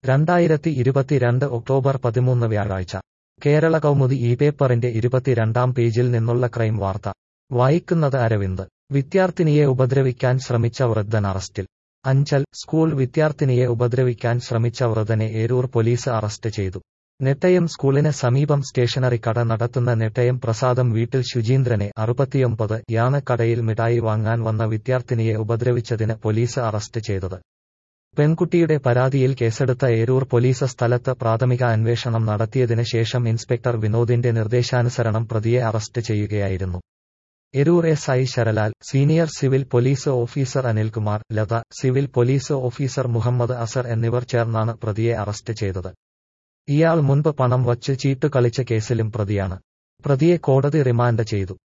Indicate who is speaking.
Speaker 1: രണ്ടായിരത്തി ഇരുപത്തിരണ്ട് ഒക്ടോബർ പതിമൂന്ന് വ്യാഴാഴ്ച കേരള കൗമുദി ഈ പേപ്പറിന്റെ ഇരുപത്തിരണ്ടാം പേജിൽ നിന്നുള്ള ക്രൈം വാർത്ത വായിക്കുന്നത് അരവിന്ദ് വിദ്യാർത്ഥിനിയെ ഉപദ്രവിക്കാൻ ശ്രമിച്ച വൃദ്ധൻ അറസ്റ്റിൽ അഞ്ചൽ സ്കൂൾ വിദ്യാർത്ഥിനിയെ ഉപദ്രവിക്കാൻ ശ്രമിച്ച വൃദ്ധനെ ഏരൂർ പോലീസ് അറസ്റ്റ് ചെയ്തു നെട്ടയം സ്കൂളിന് സമീപം സ്റ്റേഷനറി കട നടത്തുന്ന നെട്ടയം പ്രസാദം വീട്ടിൽ ശുചീന്ദ്രനെ അറുപത്തിയൊമ്പത് യാണ് കടയിൽ മിഠായി വാങ്ങാൻ വന്ന വിദ്യാർത്ഥിനിയെ ഉപദ്രവിച്ചതിന് പോലീസ് അറസ്റ്റ് ചെയ്തത് പെൺകുട്ടിയുടെ പരാതിയിൽ കേസെടുത്ത ഏരൂർ പോലീസ് സ്ഥലത്ത് പ്രാഥമിക അന്വേഷണം നടത്തിയതിന് ശേഷം ഇൻസ്പെക്ടർ വിനോദിന്റെ നിർദ്ദേശാനുസരണം പ്രതിയെ അറസ്റ്റ് ചെയ്യുകയായിരുന്നു Eroor S I Saralal senior civil police officer Anilkumar Latha civil police officer Muhammad Azhar എന്നിവർ ചേർന്നാണ് പ്രതിയെ അറസ്റ്റ് ചെയ്തത് ഇയാൾ മുൻപ് പണം വച്ച് ചീട്ടു കളിച്ച കേസിലും പ്രതിയാണ് പ്രതിയെ കോടതി റിമാൻഡ് ചെയ്തു